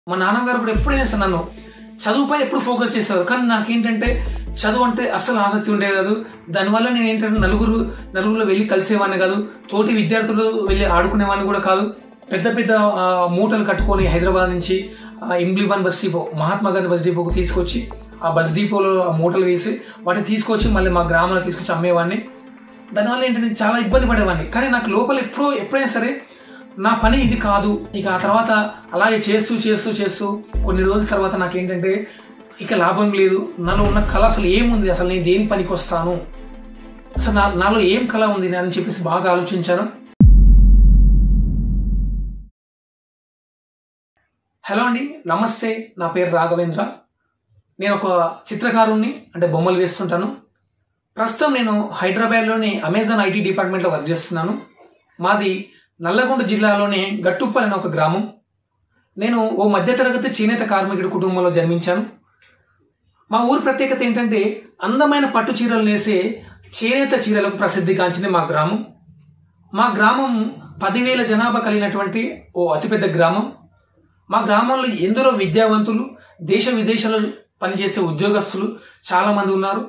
మా నాన్నగారు కూడా ఎప్పుడైనా సరే నన్ను చదువుపై ఎప్పుడు ఫోకస్ చేస్తారు కానీ నాకేంటంటే చదువు అంటే అస్సలు ఆసక్తి ఉండేది కాదు దానివల్ల నేను ఏంటంటే నలుగురు నలుగురులో వెళ్ళి కలిసేవాడిని కాదు తోటి విద్యార్థులు వెళ్ళి ఆడుకునేవాడిని కూడా కాదు పెద్ద పెద్ద ఆ, మూటలు కట్టుకొని హైదరాబాద్ నుంచి ఆ, Imlibun bus depot Mahatma Gandhi bus డిపోకు తీసుకొచ్చి ఆ బస్ డిపోలో ఆ మూటలు వేసి వాటిని తీసుకొచ్చి మళ్ళీ మా గ్రామంలో తీసుకొచ్చి అమ్మేవాడిని దానివల్ల ఏంటంటే నేను చాలా ఇబ్బంది పడేవాడిని కానీ నాకు లోపల ఎప్పుడో ఎప్పుడైనా సరే నా పని ఇది కాదు ఇక ఆ తర్వాత అలాగే చేస్తూ చేస్తూ చేస్తూ కొన్ని రోజుల తర్వాత నాకేంటంటే ఇక లాభం లేదు నాలో ఉన్న కళ అసలు ఏముంది అసలు నేను దేని పనికి వస్తాను అసలు నా నాలో ఏం కళ ఉంది అని చెప్పేసి బాగా ఆలోచించాను హలో అండి నమస్తే నా పేరు రాఘవేంద్ర నేను ఒక చిత్రకారుణ్ణి అంటే బొమ్మలు వేస్తుంటాను ప్రస్తుతం నేను హైదరాబాద్లోని అమెజాన్ ఐటీ డిపార్ట్మెంట్లో వర్క్ చేస్తున్నాను మాది నల్లగొండ జిల్లాలోని గట్టుప్పల్ అనే ఒక గ్రామం నేను ఓ మధ్యతరగతి చేనేత కార్మికుడి కుటుంబంలో జన్మించాను మా ఊరి ప్రత్యేకత ఏంటంటే అందమైన పట్టు చీరలు నేసే చేనేత చీరలకు ప్రసిద్ధిగాంచింది మా గ్రామం మా గ్రామం పదివేల జనాభా కలిగినటువంటి ఓ అతిపెద్ద గ్రామం మా గ్రామంలో ఎందరో విద్యావంతులు దేశ విదేశాల్లో పనిచేసే ఉద్యోగస్తులు చాలా మంది ఉన్నారు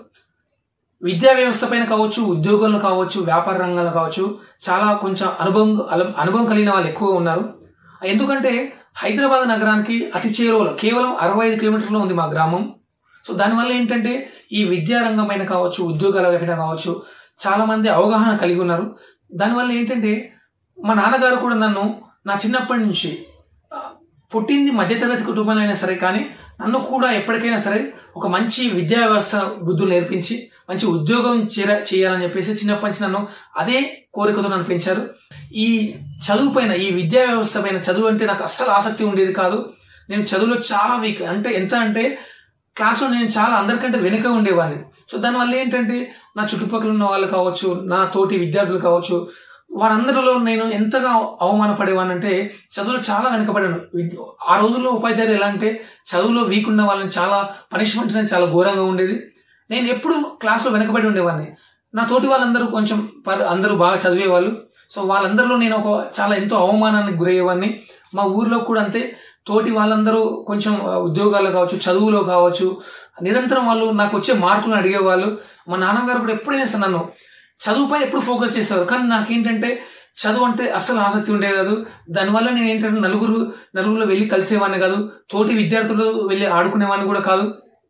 విద్యా వ్యవస్థ పైన కావచ్చు ఉద్యోగంలో కావచ్చు వ్యాపార రంగంలో కావచ్చు చాలా కొంచెం అనుభవం అల- అనుభవం కలిగిన వాళ్ళు ఎక్కువ ఉన్నారు ఎందుకంటే హైదరాబాద్ నగరానికి అతి చేరువలో కేవలం అరవై ఐదు కిలోమీటర్లో ఉంది మా గ్రామం సో దానివల్ల ఏంటంటే ఈ విద్యా రంగం పైన కావచ్చు ఉద్యోగాల పైన కావచ్చు చాలా మంది అవగాహన కలిగి ఉన్నారు దానివల్ల ఏంటంటే మా నాన్నగారు కూడా నన్ను నా చిన్నప్పటి నుంచి ఆ, పుట్టింది మధ్యతరగతి కుటుంబంలో అయినా సరే కానీ నన్ను కూడా ఎప్పటికైనా సరే ఒక మంచి విద్యా వ్యవస్థ బుద్ధులు నేర్పించి మంచి ఉద్యోగం చేర చేయాలని చెప్పేసి చిన్నప్పటి నుంచి నన్ను అదే కోరికతో నన్ను పెంచారు ఈ చదువు పైన ఈ విద్యా వ్యవస్థ పైన చదువు అంటే నాకు అస్సలు ఆసక్తి ఉండేది కాదు నేను చదువులో చాలా వీక్ అంటే ఎంత అంటే క్లాస్లో నేను చాలా అందరికంటే వెనుక ఉండేవాడిని సో దానివల్ల ఏంటంటే నా చుట్టుపక్కల ఉన్న వాళ్ళు కావచ్చు నా తోటి విద్యార్థులు కావచ్చు వారందరిలో నేను ఎంతగా అవమానపడేవాడిని అంటే చదువులో చాలా వెనకబడాను విద్య- ఆ రోజుల్లో ఉపాధ్యాయులు ఎలా అంటే చదువులో వీక్ ఉన్న వాళ్ళని చాలా పనిష్మెంట్ అనేది చాలా ఘోరంగా ఉండేది నేను ఎప్పుడు క్లాస్లో వెనకబడి ఉండేవాడిని నా తోటి వాళ్ళందరూ కొంచెం పర్- అందరూ బాగా చదివేవాళ్ళు సో వాళ్ళందరిలో నేను ఒక చాలా ఎంతో అవమానానికి గురయ్యేవాడిని మా ఊర్లో కూడా అంతే తోటి వాళ్ళందరూ కొంచెం ఆ, ఉద్యోగాల్లో కావచ్చు చదువులో కావచ్చు నిరంతరం వాళ్ళు నాకు వచ్చే మార్కులను అడిగేవాళ్ళు మా నాన్నగారు కూడా ఎప్పుడైనా సరే నన్ను చదువుపై ఎప్పుడు ఫోకస్ చేస్తారు కానీ నాకేంటంటే చదువు అంటే అస్సలు ఆసక్తి ఉండేది కాదు దానివల్ల నేను ఏంటంటే నలుగురు నలుగురులో వెళ్ళి కలిసేవాడిని కాదు తోటి విద్యార్థులు వెళ్ళి ఆడుకునేవాడిని కూడా కాదు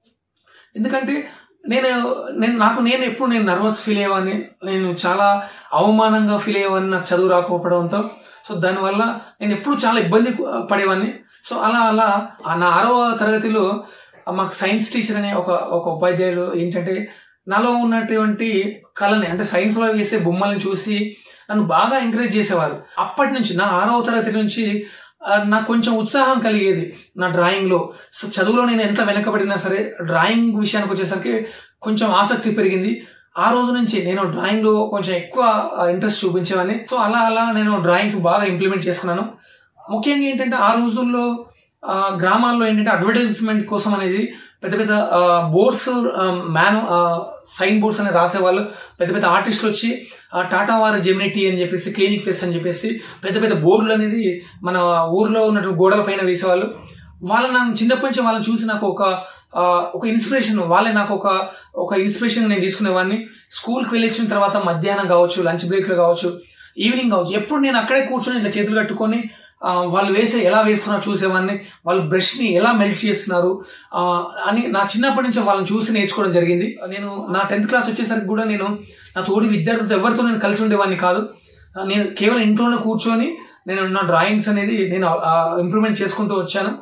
ఎందుకంటే నేను నేను నాకు నేను ఎప్పుడు నేను నర్వస్ ఫీల్ అయ్యేవాడిని నేను చాలా అవమానంగా ఫీల్ అయ్యేవాడిని నాకు చదువు రాకపోవడంతో సో దానివల్ల నేను ఎప్పుడు చాలా ఇబ్బంది పడేవాడిని సో అలా అలా ఆ నా ఆరవ తరగతిలో మాకు సైన్స్ టీచర్ అనే ఒక ఒక ఉపాధ్యాయుడు ఏంటంటే నాలో ఉన్నటువంటి కళని అంటే సైన్స్ లో వేసే బొమ్మల్ని చూసి నన్ను బాగా ఎంకరేజ్ చేసేవారు అప్పటి నుంచి నా ఆరవ తరగతి నుంచి ఆ, నాకు కొంచెం ఉత్సాహం కలిగేది నా డ్రాయింగ్ లో సో చదువులో నేను ఎంత వెనకబడినా సరే డ్రాయింగ్ విషయానికి వచ్చేసరికి కొంచెం ఆసక్తి పెరిగింది ఆ రోజు నుంచి నేను డ్రాయింగ్ లో కొంచెం ఎక్కువ ఇంట్రెస్ట్ చూపించేవాడిని సో అలా అలా నేను డ్రాయింగ్స్ బాగా ఇంప్లిమెంట్ చేసుకున్నాను ముఖ్యంగా ఏంటంటే ఆ రోజుల్లో ఆ, గ్రామాల్లో ఏంటంటే అడ్వర్టైజ్మెంట్ కోసం అనేది పెద్ద పెద్ద బోర్డ్స్ మ్యాన్ సైన్ బోర్డ్స్ అనేది రాసేవాళ్ళు పెద్ద పెద్ద ఆర్టిస్టులు వచ్చి ఆ, టాటా వారి జెమినిటీ అని చెప్పేసి క్లినిక్ ప్లస్ అని చెప్పేసి పెద్ద పెద్ద బోర్డులు అనేది మన ఊర్లో ఉన్నటువంటి గోడల పైన వేసేవాళ్ళు వాళ్ళని నాకు చిన్నప్పటి నుంచి వాళ్ళని చూసి నాకు ఒక ఆ, ఒక ఇన్స్పిరేషన్ వాళ్ళే నాకు ఒక ఒక ఇన్స్పిరేషన్ నేను తీసుకునేవాడిని స్కూల్కి వెళ్ళి వచ్చిన తర్వాత మధ్యాహ్నం కావచ్చు లంచ్ బ్రేక్లో కావచ్చు ఈవినింగ్ కావచ్చు ఎప్పుడు నేను అక్కడే కూర్చొని ఇట్లా చేతులు కట్టుకొని ఆ, వాళ్ళు వేసే ఎలా వేస్తున్నారో చూసేవాడిని వాళ్ళు బ్రష్ ని ఎలా మెల్ట్ చేస్తున్నారు ఆ, అని నా చిన్నప్పటి నుంచి వాళ్ళని చూసి నేర్చుకోవడం జరిగింది నేను నా టెన్త్ క్లాస్ వచ్చేసరికి కూడా నేను నా తోటి విద్యార్థులతో ఎవరితో నేను కలిసి ఉండేవాడిని కాదు ఆ, నేను కేవలం ఇంట్లోనే కూర్చొని నేను నా డ్రాయింగ్స్ అనేది నేను ఇంప్రూవ్మెంట్ చేసుకుంటూ వచ్చాను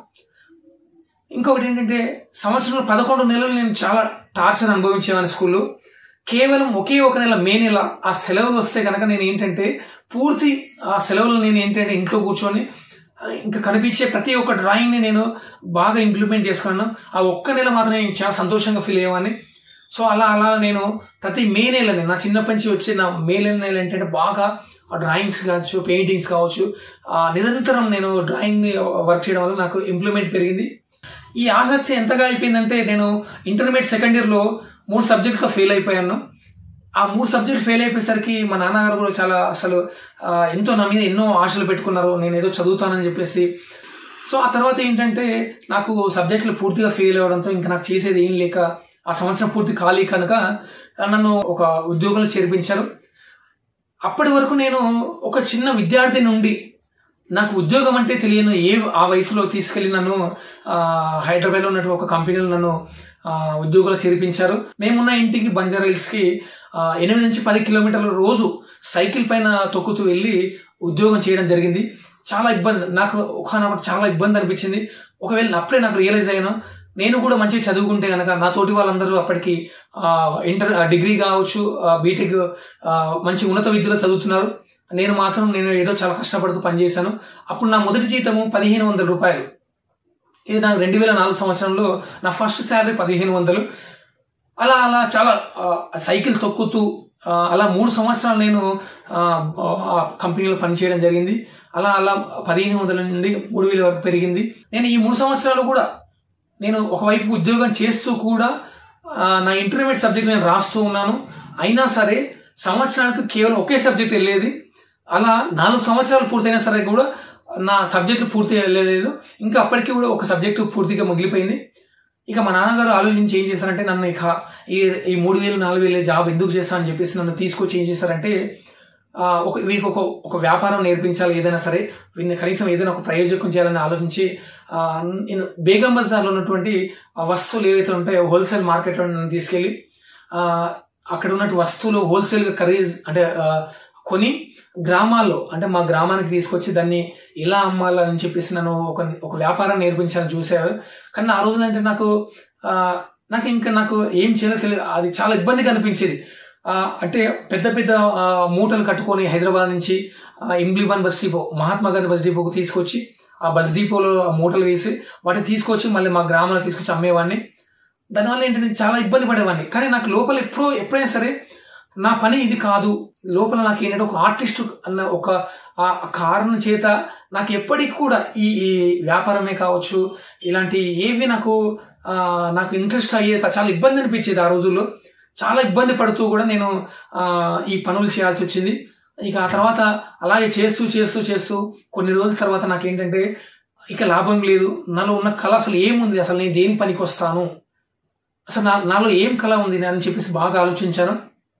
ఇంకొకటి ఏంటంటే సంవత్సరంలో పదకొండు నెలలు నేను చాలా టార్చర్ అనుభవించేవాడిని స్కూల్లో కేవలం ఒకే ఒక నెల మే నెల ఆ సెలవులు వస్తే కనుక నేను ఏంటంటే పూర్తి ఆ సెలవులు నేను ఏంటంటే ఇంట్లో కూర్చొని ఆ, ఇంకా కనిపించే ప్రతి ఒక్క డ్రాయింగ్ ని నేను బాగా ఇంప్లిమెంట్ చేసుకున్నాను ఆ ఒక్క నెల మాత్రం నేను చాలా సంతోషంగా ఫీల్ అయ్యేవాడిని సో అలా అలా నేను ప్రతి మే నెలని నా చిన్నప్పటి నుంచి వచ్చే నా మే నెల ఏంటంటే బాగా డ్రాయింగ్స్ కావచ్చు పెయింటింగ్స్ కావచ్చు ఆ, నిరంతరం నేను డ్రాయింగ్ వర్క్ చేయడం వల్ల నాకు ఇంప్లిమెంట్ పెరిగింది ఈ ఆసక్తి ఎంతగా అయిపోయిందంటే నేను ఇంటర్మీడియట్ సెకండ్ ఇయర్ లో మూడు సబ్జెక్ట్స్ లో ఫెయిల్ అయిపోయాను ఆ మూడు సబ్జెక్ట్ ఫెయిల్ అయిపోయేసరికి మా నాన్నగారు కూడా చాలా అసలు ఆ, ఎంతో నా మీద ఎన్నో ఆశలు పెట్టుకున్నారు నేను ఏదో చదువుతానని చెప్పేసి సో ఆ తర్వాత ఏంటంటే నాకు సబ్జెక్టులు పూర్తిగా ఫెయిల్ అవ్వడంతో ఇంకా నాకు చేసేది ఏం లేక ఆ సంవత్సరం పూర్తి ఖాళీ కనుక నన్ను ఒక ఉద్యోగంలో చేర్పించారు అప్పటి వరకు నేను ఒక చిన్న విద్యార్థి నుండి నాకు ఉద్యోగం అంటే తెలియని ఏ ఆ వయసులో తీసుకెళ్లి నన్ను హైదరాబాద్లో ఉన్నటువంటి ఒక కంపెనీలో నన్ను ఉద్యోగులు చేర్పించారు మేమున్న ఇంటికి బంజారా హిల్స్ కి ఎనిమిది నుంచి పది కిలోమీటర్ల రోజు సైకిల్ పైన తొక్కుతూ వెళ్ళి ఉద్యోగం చేయడం జరిగింది చాలా ఇబ్బంది నాకు ఒకనొకటి చాలా ఇబ్బంది అనిపించింది ఒకవేళ అప్పుడే నాకు రియలైజ్ అయ్యాను నేను కూడా మంచిగా చదువుకుంటే కనుక నా తోటి వాళ్ళందరూ అప్పటికి ఇంటర్ డిగ్రీ కావచ్చు బీటెక్ మంచి ఉన్నత విద్యలో చదువుతున్నారు నేను మాత్రం నేను ఏదో చాలా కష్టపడుతూ పనిచేశాను అప్పుడు నా మొదటి జీతము పదిహేను వందల రూపాయలు ఇది నాకు రెండు వేల నాలుగు సంవత్సరంలో నా ఫస్ట్ శాలరీ పదిహేను వందలు అలా అలా చాలా సైకిల్ తొక్కుతూ అలా మూడు సంవత్సరాలు నేను కంపెనీలో పనిచేయడం జరిగింది అలా అలా పదిహేను వందల నుండి మూడు వేల వరకు పెరిగింది నేను ఈ మూడు సంవత్సరాలు కూడా నేను ఒకవైపు ఉద్యోగం చేస్తూ కూడా నా ఇంటర్మీడియట్ సబ్జెక్ట్ నేను రాస్తూ ఉన్నాను అయినా సరే సంవత్సరానికి కేవలం ఒకే సబ్జెక్ట్ వెళ్ళేది అలా నాలుగు సంవత్సరాలు పూర్తయినా సరే కూడా నా సబ్జెక్టు పూర్తి వెళ్ళలేదు ఇంకా అప్పటికి కూడా ఒక సబ్జెక్టు పూర్తిగా మిగిలిపోయింది ఇక మా నాన్నగారు ఆలోచించి ఏం చేశారంటే నన్ను ఇక ఈ ఈ మూడు వేలు నాలుగు వేలు జాబ్ ఎందుకు చేస్తానని చెప్పేసి నన్ను తీసుకొచ్చి ఏం చేశారంటే ఒక వీరికి ఒక ఒక వ్యాపారం నేర్పించాలి ఏదైనా సరే వీరిని కనీసం ఏదైనా ఒక ప్రయోజకం చేయాలని ఆలోచించి నేను బేగం బజార్లో ఉన్నటువంటి వస్తువులు ఏవైతే ఉంటాయో హోల్సేల్ మార్కెట్లో నన్ను తీసుకెళ్ళి అక్కడ ఉన్నటువంటి వస్తువులు హోల్సేల్గా ఖరీదు అంటే కొని గ్రామాల్లో అంటే మా గ్రామానికి తీసుకొచ్చి దాన్ని ఎలా అమ్మాలని చెప్పేసి నన్ను ఒక ఒక వ్యాపారం నేర్పించాలని చూశారు కానీ ఆ రోజున అంటే నాకు నాకు ఇంకా నాకు ఏం చేయాలో తెలియదు అది చాలా ఇబ్బందిగా అనిపించేది అంటే పెద్ద పెద్ద మూటలు కట్టుకొని హైదరాబాద్ నుంచి Imlibun bus depot Mahatma Gandhi bus డిపోకు తీసుకొచ్చి ఆ బస్ డిపోలో మూటలు వేసి వాటిని తీసుకొచ్చి మళ్ళీ మా గ్రామంలో తీసుకొచ్చి అమ్మేవాడిని దానివల్ల ఏంటంటే చాలా ఇబ్బంది పడేవాడిని కానీ నాకు లోపల ఎప్పుడో ఎప్పుడైనా సరే నా పని ఇది కాదు లోపల నాకు ఏంటంటే ఒక ఆర్టిస్ట్ అన్న ఒక ఆ కారణం చేత నాకు ఎప్పటికి కూడా ఈ ఈ వ్యాపారమే కావచ్చు ఇలాంటి ఏవి నాకు నాకు ఇంట్రెస్ట్ అయ్యేది చాలా ఇబ్బంది అనిపించేది ఆ రోజుల్లో చాలా ఇబ్బంది పడుతూ కూడా నేను ఈ పనులు చేయాల్సి వచ్చింది ఇక ఆ తర్వాత అలాగే చేస్తూ చేస్తూ చేస్తూ కొన్ని రోజుల తర్వాత నాకేంటంటే ఇక లాభం లేదు నాలో ఉన్న కళ అసలు ఏముంది అసలు నేను దేని పనికి వస్తాను అసలు నా నాలో ఏం కళ ఉంది అని చెప్పేసి బాగా ఆలోచించాను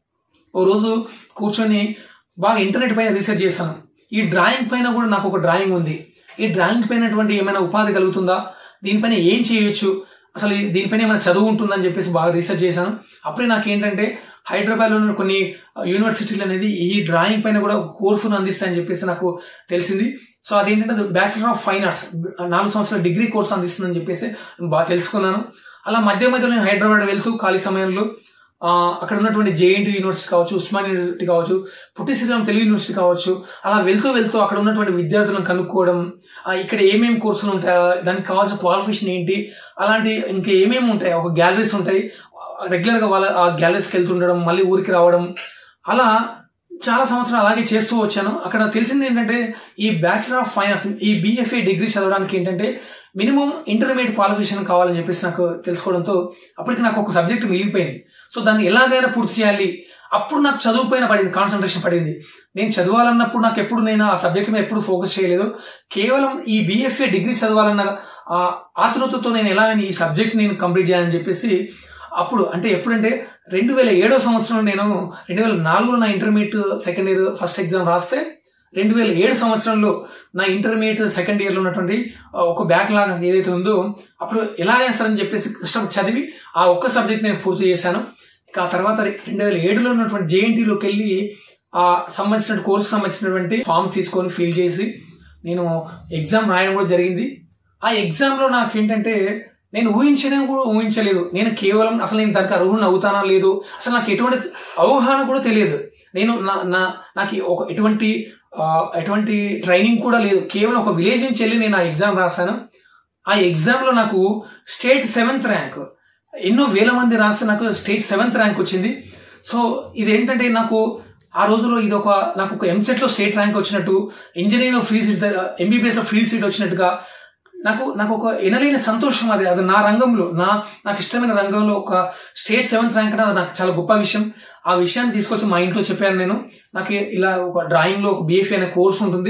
ఓ రోజు కూర్చొని బాగా ఇంటర్నెట్ పైన రీసెర్చ్ చేశాను ఈ డ్రాయింగ్ పైన కూడా నాకు ఒక డ్రాయింగ్ ఉంది ఈ డ్రాయింగ్ పైనటువంటి ఏమైనా ఉపాధి కలుగుతుందా దీనిపైన ఏం చేయొచ్చు అసలు దీనిపైన ఏమైనా చదువు ఉంటుందని చెప్పేసి బాగా రీసెర్చ్ చేశాను అప్పుడే నాకు ఏంటంటే హైదరాబాద్లో ఉన్న కొన్ని యూనివర్సిటీలు అనేది ఈ డ్రాయింగ్ పైన కూడా ఒక కోర్సును అందిస్తాయని చెప్పేసి నాకు తెలిసింది సో అదేంటంటే బ్యాచిలర్ ఆఫ్ ఫైన్ ఆర్ట్స్ నాలుగు సంవత్సరాల డిగ్రీ కోర్సు అందిస్తుందని చెప్పేసి బాగా తెలుసుకున్నాను అలా మధ్య మధ్యలో నేను హైదరాబాద్ వెళ్తూ ఖాళీ సమయంలో అక్కడ ఉన్నటువంటి జేఎన్టీ యూనివర్సిటీ కావచ్చు ఉస్మాన్ యూనివర్సిటీ కావచ్చు పుట్టి శ్రీరామ్ తెలుగు యూనివర్సిటీ కావచ్చు అలా వెళ్తూ వెళ్తూ అక్కడ ఉన్నటువంటి విద్యార్థులను కనుక్కోవడం ఇక్కడ ఏమేమి కోర్సులు ఉంటాయో దానికి కావాల్సిన క్వాలిఫికేషన్ ఏంటి అలాంటి ఇంకా ఏమేమి ఉంటాయి ఒక గ్యాలరీస్ ఉంటాయి రెగ్యులర్గా వాళ్ళ ఆ గ్యాలరీస్కి వెళ్తుండడం మళ్ళీ ఊరికి రావడం అలా చాలా సంవత్సరాలు అలాగే చేస్తూ వచ్చాను అక్కడ తెలిసింది ఏంటంటే ఈ బ్యాచిలర్ ఆఫ్ ఫైన్ ఆర్ట్స్ ఈ బీఎఫ్ఏ డిగ్రీ చదవడానికి ఏంటంటే మినిమం ఇంటర్మీడియట్ క్వాలిఫికేషన్ కావాలని చెప్పేసి నాకు తెలుసుకోవడంతో అప్పటికి నాకు ఒక సబ్జెక్ట్ మిగిలిపోయింది సో దాన్ని ఎలాగైనా పూర్తి చేయాలి అప్పుడు నాకు చదువు పైన పడింది కాన్సన్ట్రేషన్ పడింది నేను చదవాలన్నప్పుడు నాకు ఎప్పుడు నేను ఆ సబ్జెక్ట్ మీద ఎప్పుడు ఫోకస్ చేయలేదు కేవలం ఈ బీఎఫ్ఏ డిగ్రీ చదవాలన్న ఆ ఆతృతతో నేను ఎలా ఈ సబ్జెక్ట్ నేను కంప్లీట్ చేయాలని చెప్పేసి అప్పుడు అంటే ఎప్పుడంటే రెండు వేల ఏడో సంవత్సరంలో నేను రెండు వేల నాలుగులో నా intermediate second year first exam రాస్తే రెండు వేల ఏడు సంవత్సరంలో నా ఇంటర్మీడియట్ సెకండ్ ఇయర్లో ఉన్నటువంటి ఒక బ్యాక్ లాగ్ ఏదైతే ఉందో అప్పుడు ఎలా వేస్తారని చెప్పేసి కష్టపడి చదివి ఆ ఒక్క సబ్జెక్ట్ నేను పూర్తి చేశాను ఇక ఆ తర్వాత రెండు వేల ఏడులో ఉన్నటువంటి జేఎన్టీలోకి వెళ్ళి ఆ సంబంధించిన కోర్సు సంబంధించినటువంటి ఫామ్ తీసుకొని ఫిల్ చేసి నేను ఎగ్జామ్ రాయడం కూడా జరిగింది ఆ ఎగ్జామ్లో నాకు ఏంటంటే నేను ఊహించడం కూడా ఊహించలేదు నేను కేవలం అసలు నేను దానికి అర్హుని అవుతానా లేదు అసలు నాకు ఎటువంటి అవగాహన కూడా తెలియదు నేను నా నా నాకు ఒక ఎటువంటి ఎటువంటి ట్రైనింగ్ కూడా లేదు కేవలం ఒక విలేజ్ నుంచి వెళ్ళి నేను ఆ ఎగ్జామ్ రాశాను ఆ ఎగ్జామ్లో నాకు స్టేట్ సెవెంత్ ర్యాంక్ ఎన్నో వేల మంది రాస్తే నాకు స్టేట్ సెవెంత్ ర్యాంక్ వచ్చింది సో ఇదేంటంటే నాకు ఆ రోజుల్లో ఇది ఒక నాకు ఒక ఎంసెట్ లో స్టేట్ ర్యాంక్ వచ్చినట్టు ఇంజనీరింగ్ లో ఫ్రీ సీట్ ఎంబీబీఎస్ లో ఫ్రీ సీట్ వచ్చినట్టుగా నాకు నాకు ఒక ఎనలేని సంతోషం అది అది నా రంగంలో నా నాకు ఇష్టమైన రంగంలో ఒక స్టేట్ సెవెంత్ ర్యాంక్ అనేది నాకు చాలా గొప్ప విషయం ఆ విషయాన్ని తీసుకొచ్చి మా ఇంట్లో చెప్పాను నేను నాకు ఇలా ఒక డ్రాయింగ్ లో ఒక బిఎఫ్ఏ అనే కోర్స్ ఉంటుంది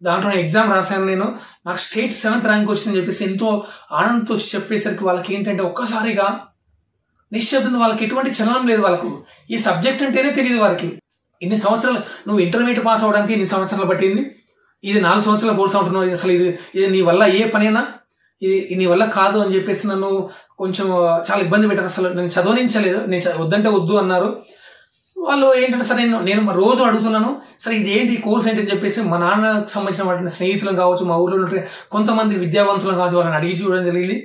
దాంట్లో ఎగ్జామ్ రాశాను నేను నాకు స్టేట్ సెవెంత్ ర్యాంక్ వచ్చిందని చెప్పేసి ఎంతో ఆనందంతో వచ్చి చెప్పేసరికి వాళ్ళకి ఏంటంటే ఒక్కసారిగా నిశ్శబ్దం వాళ్ళకి ఎటువంటి చలనం లేదు వాళ్ళకు ఈ సబ్జెక్ట్ అంటేనే తెలియదు వారికి ఇన్ని సంవత్సరాలు నువ్వు ఇంటర్మీడియట్ పాస్ అవడానికి ఇన్ని సంవత్సరాలు పట్టింది ఇది నాలుగు సంవత్సరాల కోర్సు అంటున్నావు అసలు ఇది ఇది నీ వల్ల ఏ పనైనా ఇది ఇది నీ వల్ల కాదు అని చెప్పేసి నన్ను కొంచెం చాలా ఇబ్బంది పెట్టారు అసలు నేను చదవనించలేదు నేను చ- వద్దంటే వద్దు అన్నారు వాళ్ళు ఏంటంటే సరే నేను నేను రోజు అడుగుతున్నాను సరే ఇది ఏంటి ఈ కోర్స్ ఏంటి అని చెప్పేసి మా నాన్నకు సంబంధించిన వాటిని స్నేహితులను కావచ్చు మా ఊర్లో ఉంటే కొంతమంది విద్యావంతులను కావచ్చు వాళ్ళని అడిగి చూడడం జరిగింది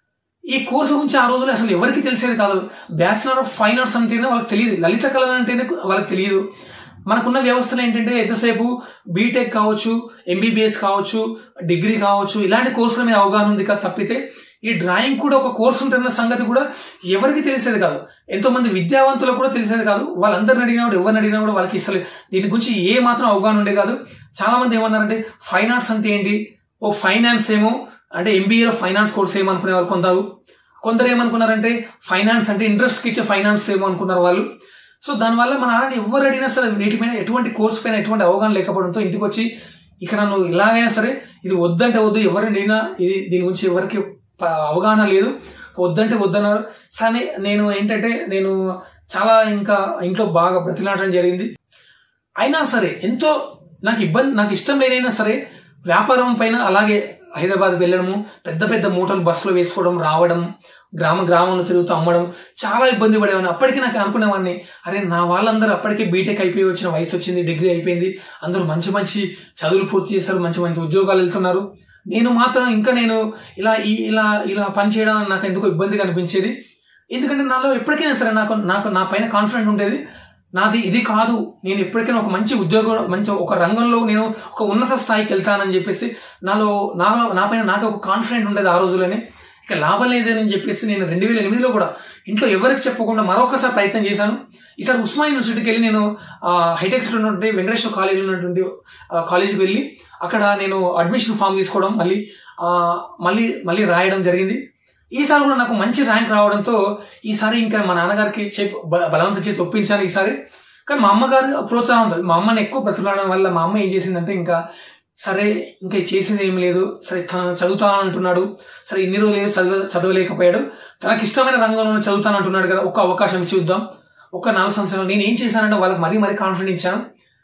ఈ కోర్సు గురించి ఆ రోజుల్లో అసలు ఎవరికి తెలిసేది కాదు బ్యాచిలర్ ఆఫ్ ఫైన్ ఆర్ట్స్ అంటేనే వాళ్ళకి తెలియదు లలిత కళ అంటేనే వాళ్ళకి తెలియదు మనకున్న వ్యవస్థలు ఏంటంటే ఎంతసేపు బీటెక్ కావచ్చు ఎంబీబీఎస్ కావచ్చు డిగ్రీ కావచ్చు ఇలాంటి కోర్సుల మీద అవగాహన ఉంది కదా తప్పితే ఈ డ్రాయింగ్ కూడా ఒక కోర్సు ఉంటున్న సంగతి కూడా ఎవరికి తెలిసేది కాదు ఎంతో మంది విద్యావంతులకు కూడా తెలిసేది కాదు వాళ్ళందరిని అడిగినా కూడా ఎవరిని అడిగినా కూడా వాళ్ళకి అసలు దీని గురించి ఏ మాత్రం అవగాహన ఉండే కాదు చాలా మంది ఏమన్నారంటే ఫైన్ ఆర్ట్స్ అంటే ఏంటి ఓ ఫైనాన్స్ ఏమో అంటే ఎంబీఏలో ఫైనాన్స్ కోర్స్ ఏమో అనుకునే వాళ్ళు కొందరు కొందరు ఏమనుకున్నారంటే ఫైనాన్స్ అంటే ఇంట్రెస్ట్ ఇచ్చే ఫైనాన్స్ ఏమో అనుకున్నారు వాళ్ళు సో దానివల్ల మన నాన్న ఎవరు అడిగినా సరే వీటిపైన ఎటువంటి కోర్స్ పైన ఎటువంటి అవగాహన లేకపోవడంతో ఇంటికి వచ్చి ఇక నన్ను ఇలాగైనా సరే ఇది వద్దంటే వద్దు ఎవరిని అడిగినా ఇది దీని గురించి ఎవరికి ప- అవగాహన లేదు వద్దంటే వద్దన్నారు కానీ నేను ఏంటంటే నేను చాలా ఇంకా ఇంట్లో బాగా బ్రతిలాడడం జరిగింది అయినా సరే ఎంతో నాకు ఇబ్బంది నాకు ఇష్టం లేనైనా సరే వ్యాపారం పైన అలాగే హైదరాబాద్ వెళ్ళడము పెద్ద పెద్ద మూటలు బస్సులో వేసుకోవడం రావడం గ్రామ గ్రామంలో తిరుగుతూ అమ్మడం చాలా ఇబ్బంది పడేవాడిని అప్పటికి నాకు అనుకునేవాడిని అరే నా వాళ్ళందరూ అప్పటికే బీటెక్ అయిపోయి వచ్చిన వయసు వచ్చింది డిగ్రీ అయిపోయింది అందరూ మంచి మంచి చదువులు పూర్తి చేశారు మంచి మంచి ఉద్యోగాలు వెళ్తున్నారు నేను మాత్రం ఇంకా నేను ఇలా ఈ ఇలా ఇలా పని చేయడం నాకు ఎందుకో ఇబ్బందిగా అనిపించేది ఎందుకంటే నాలో ఎప్పటికైనా సరే నాకు నాకు నా పైన కాన్ఫిడెంట్ ఉండేది నాది ఇది కాదు నేను ఎప్పటికైనా ఒక మంచి ఉద్యోగం మంచి ఒక రంగంలో నేను ఒక ఉన్నత స్థాయికి వెళ్తానని చెప్పేసి నాలో నాలో నా పైన నాకు ఒక కాన్ఫిడెంట్ ఉండేది ఆ రోజులోనే ఇక లాభం లేదని చెప్పేసి నేను రెండు వేల ఎనిమిదిలో కూడా ఇంట్లో ఎవరికి చెప్పకుండా మరొకసారి ప్రయత్నం చేశాను ఈసారి ఉస్మాన్ యూనివర్సిటీకి వెళ్ళి నేను హైటెక్స్ లో ఉన్నటువంటి వెంకటేశ్వర కాలేజీలో ఉన్నటువంటి ఆ, కాలేజీకి వెళ్ళి అక్కడ నేను అడ్మిషన్ ఫామ్ తీసుకోవడం మళ్ళీ ఆ, మళ్ళీ మళ్ళీ రాయడం జరిగింది ఈసారి కూడా నాకు మంచి ర్యాంక్ రావడంతో ఈసారి ఇంకా మా నాన్నగారికి చెప్పి బ- బలవంతం చేసి ఒప్పించాను ఈసారి కానీ మా అమ్మగారు ప్రోత్సాహం ఉంది మా అమ్మని ఎక్కువ బ్రతులాడడం వల్ల మా అమ్మ ఏం చేసిందంటే ఇంకా సరే ఇంకా చేసింది ఏం లేదు సరే తను చదువుతాను అంటున్నాడు సరే ఇన్ని రోజులు ఏదో చదవ చదవలేకపోయాడు తనకి ఇష్టమైన రంగంలో చదువుతాను అంటున్నాడు కదా ఒక్క అవకాశం ఇచ్చి చూద్దాం ఒక నాలుగు సంవత్సరాలు నేను ఏం చేశానంటే వాళ్ళకి మరీ మరీ కాన్ఫిడెంట్ ఇచ్చాను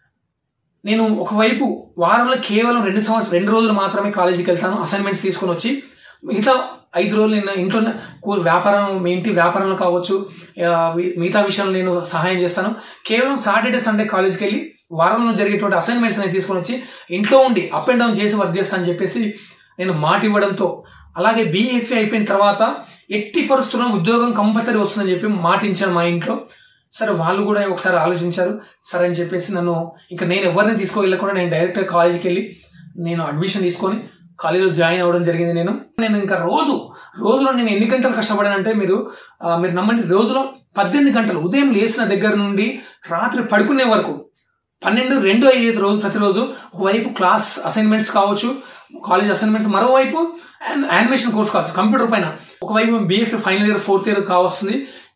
నేను ఒకవైపు వారంలో కేవలం రెండు సంవత్సరం రెండు రోజులు మాత్రమే కాలేజీకి వెళ్తాను అసైన్మెంట్స్ తీసుకొని వచ్చి మిగతా ఐదు రోజులు నేను ఇంట్లో కూ- వ్యాపారం మీ ఇంటి వ్యాపారంలో కావచ్చు ఆ, వి- మిగతా విషయాలు నేను సహాయం చేస్తాను కేవలం సాటర్డే సండే కాలేజ్కి వెళ్ళి వారంలో జరిగేటువంటి అసైన్మెంట్స్ నేను తీసుకొని వచ్చి ఇంట్లో ఉండి అప్ అండ్ డౌన్ చేసి వర్క్ చేస్తానని చెప్పేసి నేను మాట ఇవ్వడంతో అలాగే బీఎఫ్ఏ అయిపోయిన తర్వాత ఎట్టి పరిస్థితుల్లో ఉద్యోగం కంపల్సరీ వస్తుందని చెప్పి మాట ఇచ్చాను మా ఇంట్లో సరే వాళ్ళు కూడా ఒకసారి ఆలోచించారు సరే అని చెప్పేసి నన్ను ఇంకా నేను ఎవరిని తీసుకోవెళ్ళకుండా నేను డైరెక్ట్ కాలేజీకి వెళ్ళి నేను అడ్మిషన్ తీసుకొని కాలేజీలో జాయిన్ అవ్వడం జరిగింది నేను నేను ఇంకా రోజు రోజులో నేను ఎన్ని గంటలు కష్టపడానంటే మీరు ఆ, మీరు నమ్మండి రోజులో పద్దెనిమిది గంటలు ఉదయం లేచిన దగ్గర నుండి రాత్రి పడుకునే వరకు పన్నెండు రెండు అయ్యేది రోజు ప్రతిరోజు ఒకవైపు క్లాస్ అసైన్మెంట్స్ కావచ్చు కాలేజ్ అసైన్మెంట్స్ మరోవైపు యానిమేషన్ కోర్స్ కావచ్చు కంప్యూటర్ పైన ఒకవైపు BF final year fourth year కావస్తుంది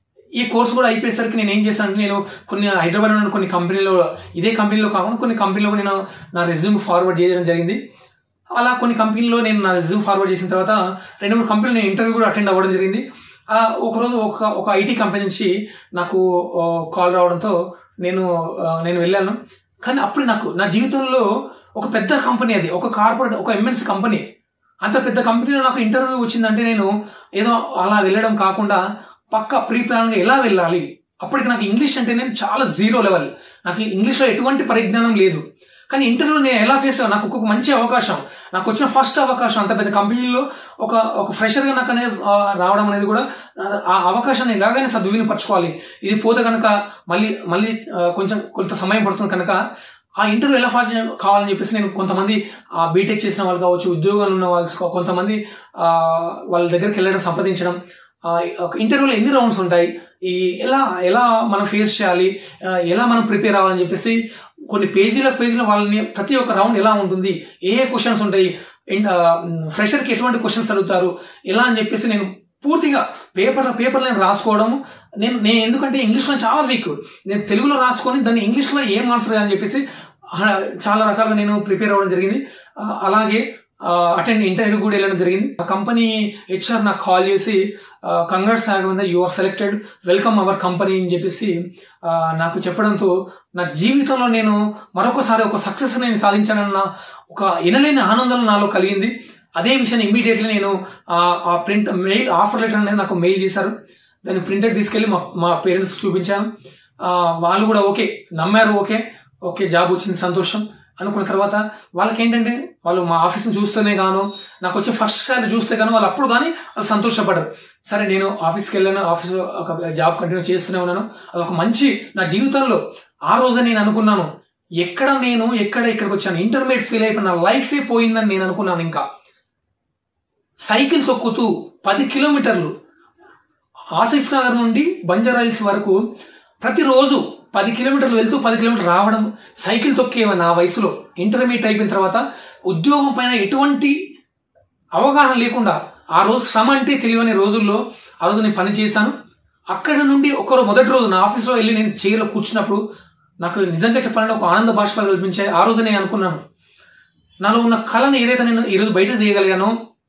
ఈ కోర్స్ కూడా అయిపోయేసరికి నేను ఏం చేశానంటే నేను కొన్ని హైదరాబాద్ ఉన్న కొన్ని కంపెనీలో ఇదే కంపెనీలో కాకుండా కొన్ని కంపెనీలో కూడా నేను నా రెజ్యూమ్ ఫార్వర్డ్ చేయడం జరిగింది అలా కొన్ని కంపెనీలో నేను నా రెజ్యూమ్ ఫార్వర్డ్ చేసిన తర్వాత రెండు మూడు కంపెనీలు నేను ఇంటర్వ్యూ కూడా అటెండ్ అవ్వడం జరిగింది ఆ, ఒకరోజు ఒక ఒక ఐటీ కంపెనీ నుంచి నాకు కాల్ రావడంతో నేను ఆ, నేను వెళ్ళాను కానీ అప్పుడు నాకు నా జీవితంలో ఒక పెద్ద కంపెనీ అది ఒక కార్పొరేట్ ఒక ఎంఎన్సీ కంపెనీ అంత పెద్ద కంపెనీలో నాకు ఇంటర్వ్యూ వచ్చిందంటే నేను ఏదో అలా వెళ్ళడం కాకుండా పక్క ప్రీ ప్లాన్ గా ఎలా వెళ్ళాలి అప్పటికి నాకు ఇంగ్లీష్ అంటే నేను చాలా జీరో లెవెల్ నాకు ఇంగ్లీష్ లో ఎటువంటి పరిజ్ఞానం లేదు కానీ ఇంటర్వ్యూ నేను ఎలా ఫేస్ అయ్యాను నాకు ఒక మంచి అవకాశం నాకు వచ్చిన ఫస్ట్ అవకాశం అంత పెద్ద కంపెనీలో ఒక ఒక ఫ్రెషర్ గా నాకు అనేది ఆ, రావడం అనేది కూడా ఆ- ఆ అవకాశాన్ని ఎలాగైనా సద్వినియోగపరచుకోవాలి ఇది పోతే కనుక మళ్ళీ మళ్ళీ ఆ, కొంచెం కొంత సమయం పడుతుంది కనుక ఆ ఇంటర్వ్యూ ఎలా ఫాస్ట్ కావాలని చెప్పేసి నేను కొంతమంది ఆ బీటెక్ చేసిన వాళ్ళు కావచ్చు ఉద్యోగాలు ఉన్న వాళ్ళు కావచ్చు, కొంతమంది ఆ, వాళ్ళ దగ్గరికి వెళ్ళడం సంప్రదించడం ఆ, ఒక ఇంటర్వ్యూలో ఎన్ని రౌండ్స్ ఉంటాయి ఈ ఎలా ఎలా మనం ఫేస్ చేయాలి ఆ, ఎలా మనం ప్రిపేర్ అవ్వాలని చెప్పేసి కొన్ని పేజీల పేజీల వాళ్ళని ప్రతి ఒక్క రౌండ్ ఎలా ఉంటుంది ఏ ఏ క్వశ్చన్స్ ఉంటాయి ఫ్రెషర్ కి ఎటువంటి క్వశ్చన్స్ అడుగుతారు ఎలా అని చెప్పేసి నేను పూర్తిగా పేపర్ పేపర్ నేను రాసుకోవడం నేను నేను ఎందుకంటే ఇంగ్లీష్ లో చాలా వీక్ నేను తెలుగులో రాసుకొని దాన్ని ఇంగ్లీష్ లో ఏం ఆన్సర్ అని చెప్పేసి ఆ, చాలా రకాలుగా నేను ప్రిపేర్ అవ్వడం జరిగింది ఆ, అలాగే అటెండ్ ఇంటర్వ్యూ కూడా వెళ్ళడం జరిగింది ఆ కంపెనీ హెచ్ఆర్ నాకు కాల్ చేసి congrats Raghavendra you are selected welcome our company అని చెప్పేసి ఆ, నాకు చెప్పడంతో నా జీవితంలో నేను మరొకసారి ఒక సక్సెస్ నేను సాధించానన్న ఒక ఎనలేని ఆనందం నాలో కలిగింది అదే విషయాన్ని ఇమీడియట్లీ నేను ఆ, ఆ ప్రింట్ మెయిల్ ఆఫర్ లెటర్ అనేది నాకు మెయిల్ చేశారు దాన్ని ప్రింటర్ తీసుకెళ్లి మా మా పేరెంట్స్ చూపించాను ఆ, వాళ్ళు కూడా ఓకే నమ్మారు ఓకే ఓకే జాబ్ వచ్చింది సంతోషం అనుకున్న తర్వాత వాళ్ళకి ఏంటంటే వాళ్ళు మా ఆఫీస్ని చూస్తేనే గాను నాకు వచ్చే ఫస్ట్ సారి చూస్తే గాను వాళ్ళు అప్పుడు కానీ వాళ్ళు సంతోషపడరు సరే నేను ఆఫీస్కి వెళ్ళాను ఆఫీస్ ఒక జాబ్ కంటిన్యూ చేస్తూనే ఉన్నాను అది ఒక మంచి నా జీవితంలో ఆ రోజు నేను అనుకున్నాను ఎక్కడ నేను ఎక్కడ ఇక్కడికి వచ్చాను ఇంటర్మీడియట్ ఫీల్ అయిపోయిన నా లైఫే పోయిందని నేను అనుకున్నాను ఇంకా సైకిల్ తొక్కుతూ పది కిలోమీటర్లు ఆసిఫ్ నగర్ నుండి బంజారాయిల్స్ వరకు ప్రతిరోజు పది కిలోమీటర్లు వెళ్తూ పది కిలోమీటర్లు రావడం సైకిల్ తొక్కేవని నా వయసులో ఇంటర్మీడియట్ అయిపోయిన తర్వాత ఉద్యోగం పైన ఎటువంటి అవగాహన లేకుండా ఆ రోజు శ్రమ అంటే తెలియని రోజుల్లో ఆ రోజు నేను పని చేశాను అక్కడ నుండి ఒకరు మొదటి రోజు నా ఆఫీస్లో వెళ్ళి నేను చైర్లో కూర్చున్నప్పుడు నాకు నిజంగా చెప్పాలంటే ఒక ఆనంద బాష్పాలు కల్పించాయి ఆ రోజు నేను అనుకున్నాను నాలో ఉన్న కళను ఏదైతే నేను ఈరోజు బయట తీయగలిగానో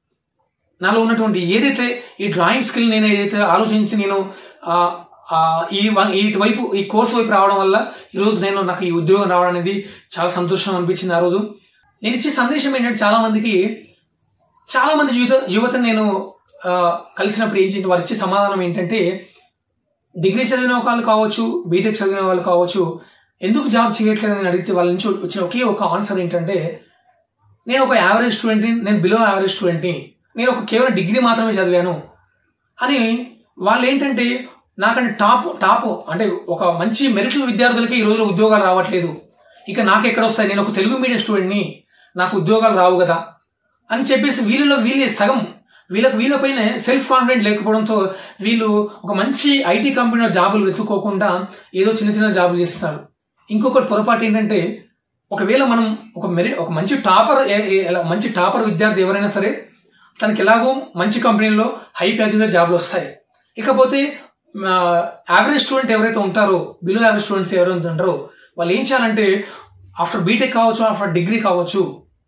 నాలో ఉన్నటువంటి ఏదైతే ఈ డ్రాయింగ్ స్కిల్ నేను ఏదైతే ఆలోచించి నేను ఆ, ఆ, ఈ వ- ఇటువైపు ఈ కోర్స్ వైపు రావడం వల్ల ఈ రోజు నేను నాకు ఈ ఉద్యోగం రావడం అనేది చాలా సంతోషం అనిపించింది ఆ రోజు నేను ఇచ్చే సందేశం ఏంటంటే చాలా మందికి చాలా మంది యువత యువతను నేను ఆ, కలిసినప్పుడు ఏం చేయండి వారు ఇచ్చే సమాధానం ఏంటంటే డిగ్రీ చదివిన వాళ్ళు కావచ్చు బీటెక్ చదివిన వాళ్ళు కావచ్చు ఎందుకు జాబ్ చేయట్లేదు అని అడిగితే వాళ్ళ నుంచి వచ్చిన ఒకే ఒక ఆన్సర్ ఏంటంటే నేను ఒక యావరేజ్ స్టూడెంట్ని నేను బిలో యావరేజ్ స్టూడెంట్ని నేను ఒక కేవలం డిగ్రీ మాత్రమే చదివాను అని వాళ్ళు ఏంటంటే నాకంటే టాప్ టాప్ అంటే ఒక మంచి మెరిట్ల విద్యార్థులకి ఈ రోజులో ఉద్యోగాలు రావట్లేదు ఇక నాకు ఎక్కడ వస్తాయి నేను ఒక తెలుగు మీడియం స్టూడెంట్ని నాకు ఉద్యోగాలు రావు కదా అని చెప్పేసి వీళ్ళలో వీళ్ళే సగం వీళ్ళకి వీళ్ళపైన సెల్ఫ్ కాన్ఫిడెంట్ లేకపోవడంతో వీళ్ళు ఒక మంచి ఐటీ కంపెనీలో జాబులు వెతుక్కోకుండా ఏదో చిన్న చిన్న జాబులు చేస్తున్నారు ఇంకొకటి పొరపాటు ఏంటంటే ఒకవేళ మనం ఒక మెరి ఒక మంచి టాపర్ ఏ- ఏ- ఎలా- మంచి టాపర్ విద్యార్థి ఎవరైనా సరే తనకి ఎలాగో మంచి కంపెనీలో హై ప్యాకేజ్ జాబ్లు వస్తాయి ఇకపోతే యావరేజ్ స్టూడెంట్ ఎవరైతే ఉంటారో బిలో యావరేజ్ స్టూడెంట్స్ ఎవరైతే ఉంటారో వాళ్ళు ఏం చేయాలంటే ఆఫ్టర్ బీటెక్ కావచ్చు ఆఫ్టర్ డిగ్రీ కావచ్చు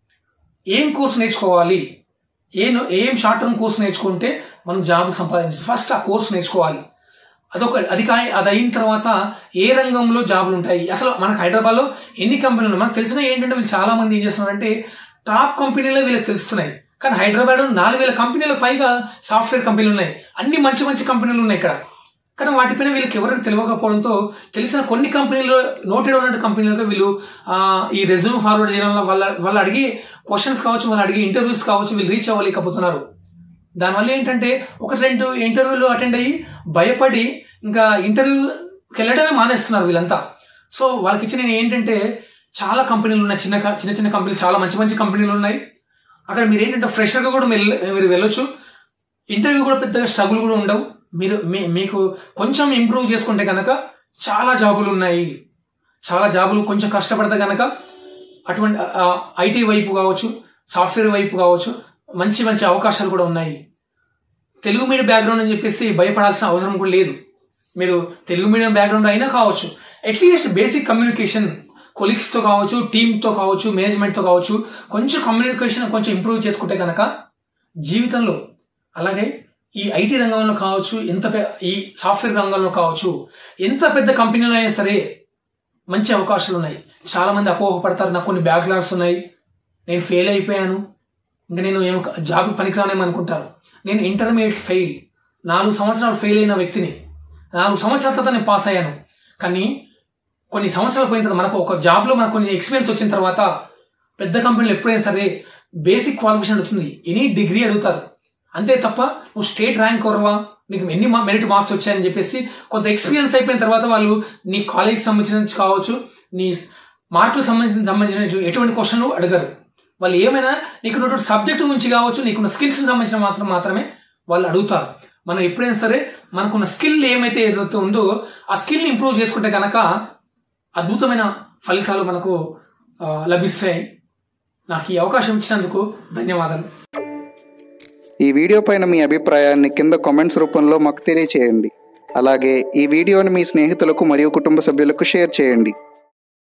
ఏం కోర్స్ నేర్చుకోవాలి ఏం ఏం షార్ట్ టర్మ్ కోర్స్ నేర్చుకుంటే మనం జాబ్ సంపాదించాలి ఫస్ట్ ఆ కోర్స్ నేర్చుకోవాలి అదొక అది కా అది అయిన తర్వాత ఏ రంగంలో జాబులు ఉంటాయి అసలు మనకు హైదరాబాద్లో ఎన్ని కంపెనీలు ఉన్నాయి మనకు తెలిసిన ఏంటంటే వీళ్ళు చాలా మంది ఏం చేస్తున్నారంటే టాప్ కంపెనీలే వీళ్ళకి తెలుస్తున్నాయి కానీ హైదరాబాద్ నాలుగు వేల కంపెనీలకు పైగా సాఫ్ట్వేర్ కంపెనీలు ఉన్నాయి అన్ని మంచి మంచి కంపెనీలు ఉన్నాయి ఇక్కడ కానీ వాటిపైన వీళ్ళకి ఎవరైనా తెలియకపోవడంతో తెలిసిన కొన్ని కంపెనీలు నోటెడ్ ఉన్న కంపెనీలుగా వీళ్ళు ఆ, ఈ రెజ్యూమ్ ఫార్వర్డ్ చేయడం వల్ల వాళ్ళ వాళ్ళు అడిగే క్వశ్చన్స్ కావచ్చు వాళ్ళు అడిగే ఇంటర్వ్యూస్ కావచ్చు వీళ్ళు రీచ్ అవ్వలేకపోతున్నారు దానివల్ల ఏంటంటే ఒక రెండు ఇంటర్వ్యూలు అటెండ్ అయ్యి భయపడి ఇంకా ఇంటర్వ్యూకి వెళ్ళడమే మానేస్తున్నారు వీళ్ళంతా సో వాళ్ళకి ఇచ్చిన నేను ఏంటంటే చాలా కంపెనీలు ఉన్నాయి చిన్న క- చిన్న చిన్న కంపెనీలు చాలా మంచి మంచి కంపెనీలు ఉన్నాయి అక్కడ మీరు ఏంటంటే ఫ్రెషర్గా కూడా మీరు మీరు వెళ్ళొచ్చు ఇంటర్వ్యూ కూడా పెద్దగా స్ట్రగుల్ కూడా ఉండవు మీరు మీ- మీకు కొంచెం ఇంప్రూవ్ చేసుకుంటే కనుక చాలా జాబులు ఉన్నాయి చాలా జాబులు కొంచెం కష్టపడితే కనుక అటువంటి ఐటీ వైపు కావచ్చు సాఫ్ట్వేర్ వైపు కావచ్చు మంచి మంచి అవకాశాలు కూడా ఉన్నాయి తెలుగు మీడియం బ్యాక్గ్రౌండ్ అని చెప్పేసి భయపడాల్సిన అవసరం కూడా లేదు మీరు తెలుగు మీడియం బ్యాక్గ్రౌండ్ అయినా కావచ్చు అట్లీస్ట్ బేసిక్ కమ్యూనికేషన్ కొలీగ్స్ తో కావచ్చు టీమ్ తో కావచ్చు మేనేజ్మెంట్ తో కావచ్చు కొంచెం కమ్యూనికేషన్ కొంచెం ఇంప్రూవ్ చేసుకుంటే కనుక జీవితంలో అలాగే ఈ ఐటీ రంగంలో కావచ్చు ఎంత పె- ఈ సాఫ్ట్వేర్ రంగంలో కావచ్చు ఎంత పెద్ద కంపెనీలో అయినా సరే మంచి అవకాశాలు ఉన్నాయి చాలా మంది అపోహపడతారు నాకు కొన్ని బ్యాక్లాగ్స్ ఉన్నాయి నేను ఫెయిల్ అయిపోయాను ఇంకా నేను ఏం జాబ్ పనికిరానేమో అనుకుంటారు నేను ఇంటర్మీడియట్ ఫెయిల్ నాలుగు సంవత్సరాలు ఫెయిల్ అయిన వ్యక్తిని నాలుగు సంవత్సరాల తర్వాత నేను పాస్ అయ్యాను కానీ కొన్ని సంవత్సరాలు పోయిన తర్వాత మనకు ఒక జాబ్లో మనకు కొన్ని ఎక్స్పీరియన్స్ వచ్చిన తర్వాత పెద్ద కంపెనీలు ఎప్పుడైనా సరే బేసిక్ క్వాలిఫికేషన్ అడుగుతుంది ఎనీ డిగ్రీ అడుగుతారు అంతే తప్ప నువ్వు స్టేట్ ర్యాంక్ కొరవా నీకు ఎన్ని మెరిట్ మార్క్స్ వచ్చాయని చెప్పేసి కొంత ఎక్స్పీరియన్స్ అయిపోయిన తర్వాత వాళ్ళు నీ కాలేజ్కి సంబంధించిన కావచ్చు నీ మార్కులకు సంబంధించిన సంబంధించిన ఎటువంటి క్వశ్చన్ అడగరు వాళ్ళు ఏమైనా నీకు ఉన్నటువంటి సబ్జెక్ట్ గురించి కావచ్చు నీకున్న స్కిల్స్ సంబంధించిన మాత్రం మాత్రమే వాళ్ళు అడుగుతారు మనం ఎప్పుడైనా సరే మనకున్న స్కిల్ ఏమైతే ఏదైతే ఉందో ఆ స్కిల్ ఇంప్రూవ్ చేసుకుంటే కనుక అద్భుతమైన ఫలితాలు మనకు ఆ, లభిస్తాయి నాకు ఈ అవకాశం ఇచ్చినందుకు ధన్యవాదాలు ఈ వీడియో పైన మీ అభిప్రాయాన్ని కింద కామెంట్స్ రూపంలో మాకు తెలియచేయండి అలాగే ఈ వీడియోని మీ స్నేహితులకు మరియు కుటుంబ సభ్యులకు షేర్ చేయండి